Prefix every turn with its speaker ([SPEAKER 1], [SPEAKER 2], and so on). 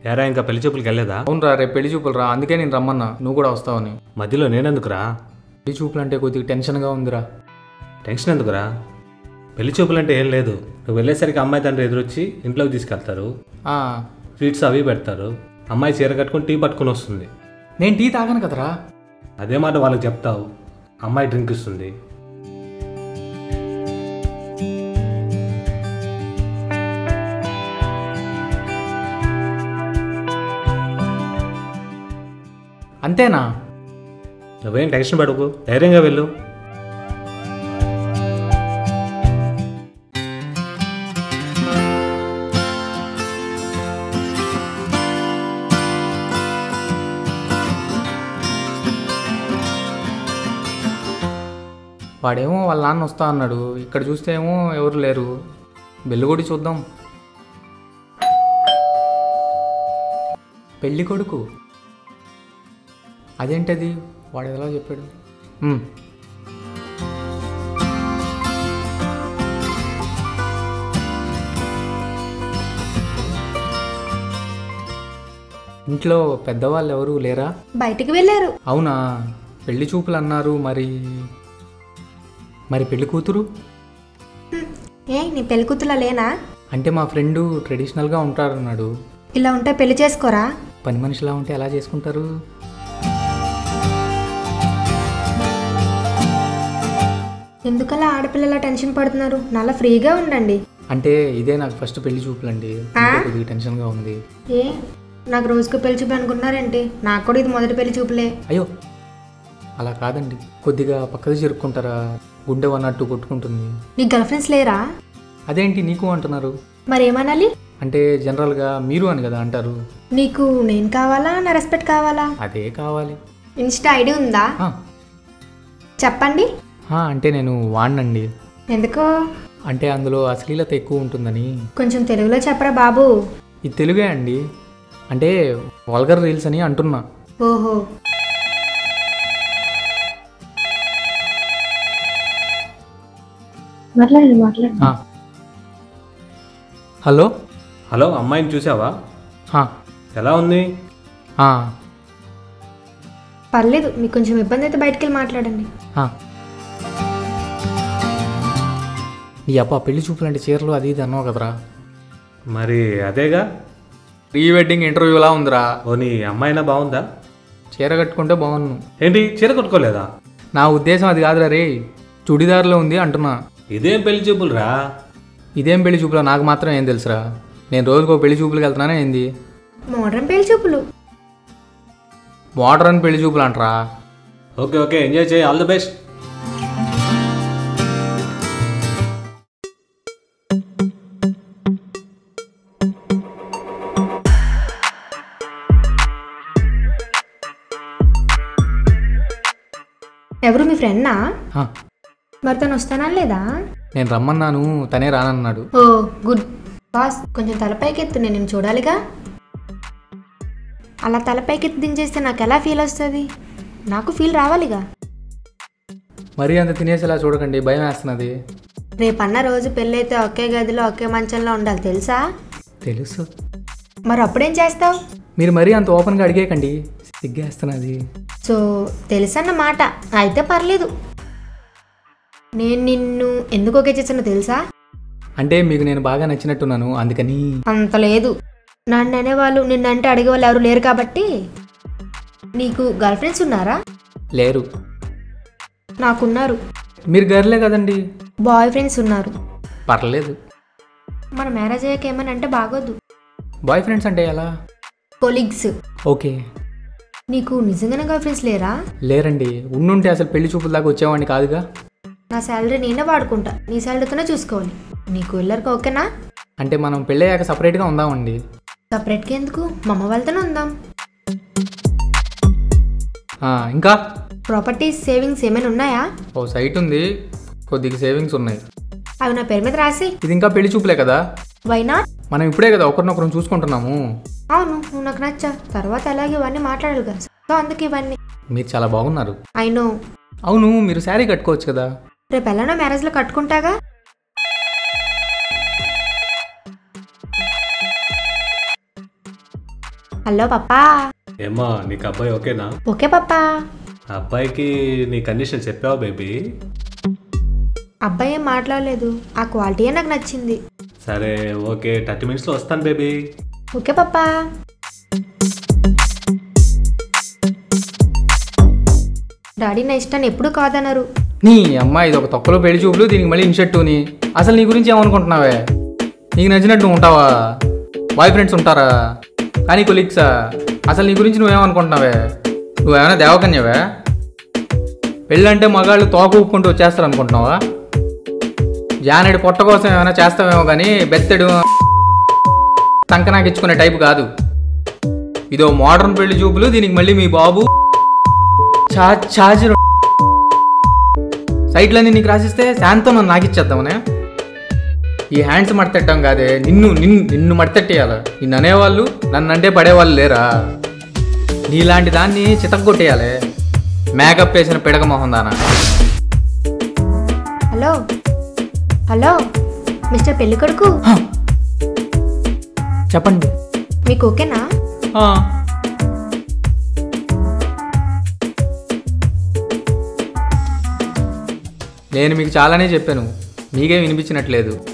[SPEAKER 1] ఎరా ఇంకా పెళ్లి చూపులకి వెళ్ళలేదా
[SPEAKER 2] అవునరా రేపు పెళ్లి చూపులు రా అందుకే నేను రమ్మన్నా నువ్వు కూడా వస్తావని
[SPEAKER 1] మధ్యలో నేనెందుకురా
[SPEAKER 2] పెళ్లి చూపులు అంటే కొద్దిగా టెన్షన్గా ఉందిరా
[SPEAKER 1] టెన్షన్ ఎందుకురా పెళ్లి చూపులు అంటే ఏం లేదు నువ్వు వెళ్ళేసరికి అమ్మాయి తండ్రి ఎదురొచ్చి ఇంట్లోకి తీసుకెళ్తారు
[SPEAKER 2] ఆ,
[SPEAKER 1] స్వీట్స్ అవి పెడతారు అమ్మాయి చీర కట్టుకొని టీ పట్టుకొని వస్తుంది
[SPEAKER 2] నేను టీ తాగాను కదరా
[SPEAKER 1] అదే మాట వాళ్ళకి చెప్తావు అమ్మాయి డ్రింక్ ఇస్తుంది
[SPEAKER 2] అంతేనా
[SPEAKER 1] నువ్వేం టెన్షన్ పడకు ధైర్యంగా వెళ్ళు
[SPEAKER 2] వాడేమో వాళ్ళ నాన్న వస్తా అన్నాడు ఇక్కడ చూస్తే ఏమో ఎవరు లేరు బెల్లు కొడి చూద్దాం పెళ్ళి కొడుకు అదేంటది వాడు ఎలా చెప్పాడు ఉమ్. ఇంట్లో పెద్దవాళ్ళు ఎవరు లేరా
[SPEAKER 3] బయటికి వెళ్ళారు
[SPEAKER 2] అవునా పెళ్లి చూపులు అన్నారు మరి మరి పెళ్లి కూతురు
[SPEAKER 3] హ్మ్. ఏ నీ పెళ్లి కూతులా లేనా
[SPEAKER 2] అంటే మా ఫ్రెండు ట్రెడిషనల్గా ఉంటారన్నాడు
[SPEAKER 3] ఇలా ఉంటే పెళ్లి చేసుకోరా
[SPEAKER 2] పని మనిషిలా ఉంటే ఎలా చేసుకుంటారు
[SPEAKER 3] ఎందుకలా ఆడపిల్లలా టెన్షన్ పడుతున్నారు నల్ల ఫ్రీగా ఉండండి
[SPEAKER 2] అంటే ఇదే నాకు ఫస్ట్ పెళ్లి చూపులండి అందుకే కొద్దిగా టెన్షన్గా ఉంది
[SPEAKER 3] ఏ నాకు రోజుకు పెళ్లి చూపు అనుకున్నారేంటి నాకు కూడా ఇది మొదటి పెళ్లి చూపులే
[SPEAKER 2] అయ్యో అలా కాదండి కొద్దిగా పక్కకు జరుపుకుంటారా గుండె అన్నట్టు కొట్టుకుంటుంది
[SPEAKER 3] నీ గర్ల్ ఫ్రెండ్స్ లేరా
[SPEAKER 2] అదేంటి నీకు అంటున్నారు
[SPEAKER 3] మరేమనాలి
[SPEAKER 2] అంటే జనరల్గా మీరు అని కదా అంటారు
[SPEAKER 3] నీకు నేను కావాలా నా రెస్పెక్ట్ కావాలా
[SPEAKER 2] అదే కావాలి
[SPEAKER 3] ఇన్స్టా ఐడి ఉందా
[SPEAKER 2] ఆ,
[SPEAKER 3] చెప్పండి
[SPEAKER 2] ఆ, అంటే నేను వాడినండి
[SPEAKER 3] ఎందుకో
[SPEAKER 2] అంటే అందులో అశ్లీలత ఎక్కువ ఉంటుందని
[SPEAKER 3] కొంచెం తెలుగులో చెప్పరా బాబు
[SPEAKER 2] ఇది తెలుగే అండి అంటే వల్గర్ రీల్స్ అని అంటున్నా
[SPEAKER 3] ఓహో
[SPEAKER 4] మాట్లాడండి మాట్లాడండి
[SPEAKER 2] ఆ. హలో
[SPEAKER 1] హలో అమ్మాయిని చూసావా
[SPEAKER 2] ఆ,
[SPEAKER 1] ఎలా ఉంది
[SPEAKER 2] ఆ,
[SPEAKER 3] పర్లేదు మీకు కొంచెం ఇబ్బంది అయితే బయటికి వెళ్ళి మాట్లాడండి
[SPEAKER 2] ఆ. ఈ అప్ప పెళ్లి చూపులంటే చీరలు అది ఇది అన్నావు కదరా
[SPEAKER 1] మరి అదేగా
[SPEAKER 2] ప్రీ వెడ్డింగ్ ఇంటర్వ్యూలా ఉందిరా
[SPEAKER 1] ఓ నీ అమ్మాయినా బాగుందా
[SPEAKER 2] చీర కట్టుకుంటే బాగున్ను
[SPEAKER 1] ఏంటి చీర కొట్టుకోలేదా
[SPEAKER 2] నా ఉద్దేశం అది కాదురా రే చుడిదార్లో ఉంది అంటున్నా
[SPEAKER 1] ఇదేం పెళ్లి చూపులు రా
[SPEAKER 2] ఇదేం పెళ్లి చూపులో నాకు మాత్రం ఏం తెలుసురా నేను రోజుకో పెళ్లి చూపులకు వెళ్తున్నానే ఏంది
[SPEAKER 3] మోడ్రన్ పెళ్లి చూపులు
[SPEAKER 2] మోడర్న్ పెళ్లి చూపులు అంటరా
[SPEAKER 1] ఓకే ఓకే ఎంజాయ్ చేయి ఆల్ ది బెస్ట్
[SPEAKER 3] ఎవరు మీ ఫ్రెండ్నా
[SPEAKER 2] ఆ,
[SPEAKER 3] మరి తను వస్తానా లేదా
[SPEAKER 2] నేను రమ్మన్నాను తనే రానన్నాడు
[SPEAKER 3] ఓ గుడ్ బాస్ కొంచెం తలపైకెత్తు నేను నిన్ను చూడాలిగా అలా తలపైకెత్తి దించేస్తే నాకు ఎలా ఫీల్ వస్తుంది నాకు ఫీల్ రావాలిగా
[SPEAKER 2] మరీ అంత తినేసేలా చూడకండి భయం వేస్తున్నది
[SPEAKER 3] రేపన్న రోజు పెళ్ళైతే ఒకే గదిలో ఒకే మంచంలో ఉండాలి తెలుసా
[SPEAKER 2] తెలుసు
[SPEAKER 3] మరి అప్పుడేం చేస్తావు
[SPEAKER 2] మీరు మరీ అంత ఓపెన్గా అడిగేకండి సిగ్గేస్తున్నది
[SPEAKER 3] సో తెలుసన్న మాట అయితే పర్లేదు నేను నిన్ను ఎందుకు ఒకే చేసానో తెలుసా
[SPEAKER 2] అంటే మీకు నేను బాగా నచ్చినట్టున్నాను అందుకని
[SPEAKER 3] అంత లేదు నన్ను అనేవాళ్ళు నిన్నంటే అడిగే వాళ్ళు ఎవరు లేరు కాబట్టి నీకు గర్ల్ ఫ్రెండ్స్ ఉన్నారా
[SPEAKER 2] లేరు
[SPEAKER 3] నాకున్నారు
[SPEAKER 2] మీరు గర్లే కదండి
[SPEAKER 3] బాయ్ ఫ్రెండ్స్ ఉన్నారు
[SPEAKER 2] పర్లేదు
[SPEAKER 3] మన మ్యారేజ్ అయ్యాక ఏమని అంటే బాగోద్దు
[SPEAKER 2] బాయ్ ఫ్రెండ్స్ అంటే ఎలా
[SPEAKER 3] కొలీగ్స్
[SPEAKER 2] ఓకే
[SPEAKER 3] నీకు నిజంగానే గర్ల్ ఫ్రెండ్స్ లేరా
[SPEAKER 2] లేరండి ఉండుంటే అసలు పెళ్లి చూపుల దాకా వచ్చేవాడిని కాదుగా
[SPEAKER 3] నా శాలరీ నేనే వాడుకుంటా నీ శాలరీతోనే చూసుకోవాలి నీకు వెళ్ళరికి ఓకేనా
[SPEAKER 2] అంటే మనం పెళ్ళయ్యాక సపరేట్గా ఉందామండి
[SPEAKER 3] సపరేట్గా ఎందుకు మా అమ్మ వాళ్ళతోనే ఉందాం
[SPEAKER 2] ఆ, ఇంకా
[SPEAKER 3] ప్రాపర్టీస్ సేవింగ్స్ ఏమైనా ఉన్నాయా
[SPEAKER 2] ఓ సైట్ ఉంది కొద్దిగా సేవింగ్స్ ఉన్నాయి
[SPEAKER 3] అవి నా పేరు మీద రాసి
[SPEAKER 2] ఇది ఇంకా పెళ్లి చూపులే కదా
[SPEAKER 3] వై నాట్
[SPEAKER 2] మనం ఇప్పుడే కదా ఒకరినొకరం చూసుకుంటున్నాము
[SPEAKER 3] అవును నువ్వు నాకు నచ్చా తర్వాత అలాగే ఇవన్నీ మాట్లాడాలి కదా సో అందుకే ఇవన్నీ
[SPEAKER 2] మీరు చాలా బాగున్నారు
[SPEAKER 3] ఐ నో
[SPEAKER 2] అవును మీరు శారీ కట్టుకోవచ్చు కదా
[SPEAKER 3] రేపు ఎలానో మ్యారేజ్లో కట్టుకుంటాగా హలో పప్పా
[SPEAKER 1] ఏమా నీకు అబ్బాయి ఓకేనా
[SPEAKER 3] ఓకే పప్పా
[SPEAKER 1] ఆ అబ్బాయికి నీ కండిషన్ చెప్పావా బేబీ
[SPEAKER 3] అబ్బాయి ఏం మాట్లాడలేదు ఆ క్వాలిటీయే నాకు నచ్చింది
[SPEAKER 1] సరే ఓకే థర్టీ మినిట్స్లో వస్తాను బేబీ
[SPEAKER 3] ఓకే పప్పా డాడీ నా ఇష్టాన్ని ఎప్పుడు కాదన్నారు
[SPEAKER 2] నీ అమ్మ ఇది ఒక తొక్కలో పెళ్లి చూపులు దీనికి మళ్ళీ ఇన్షర్టుని అసలు నీ గురించి ఏమనుకుంటున్నావే నీకు నచ్చినట్టు నువ్వు ఉంటావా బాయ్ ఫ్రెండ్స్ ఉంటారా కానీ కొలీగ్సా అసలు నీ గురించి నువ్వేమనుకుంటున్నావే నువ్వేమైనా దేవకన్యవే పెళ్ళంటే మగాళ్ళు తోక ఊపుకుంటూ వచ్చేస్తారు అనుకుంటున్నావా జానడి పొట్ట కోసం ఏమైనా చేస్తావేమో కానీ బెత్తడు సంకనాకిచ్చుకునే టైపు కాదు ఇదో మోడర్న్ పెళ్లి చూపులు దీనికి మళ్ళీ మీ బాబు చా ఛార్జ్ సైట్లన్నీ నీకు రాసిస్తే శాంతం నన్ను నాకిచ్చేద్దామనే ఈ హ్యాండ్స్ మడతెట్టం కాదే నిన్ను నిన్ను నిన్ను మడతెట్టేయాలి నిన్ను అనేవాళ్ళు నన్ను అంటే పడేవాళ్ళు లేరా నీలాంటి దాన్ని చితగ్గొట్టేయాలి మేకప్ వేసిన పిడక మొహం దానా
[SPEAKER 3] హలో హలో మిస్టర్ పెళ్ళికొడుకు
[SPEAKER 2] హ. చెప్పండి
[SPEAKER 3] మీకు ఓకేనా
[SPEAKER 2] ఆ. నేను మీకు చాలానే చెప్పాను మీకే వినిపించినట్లేదు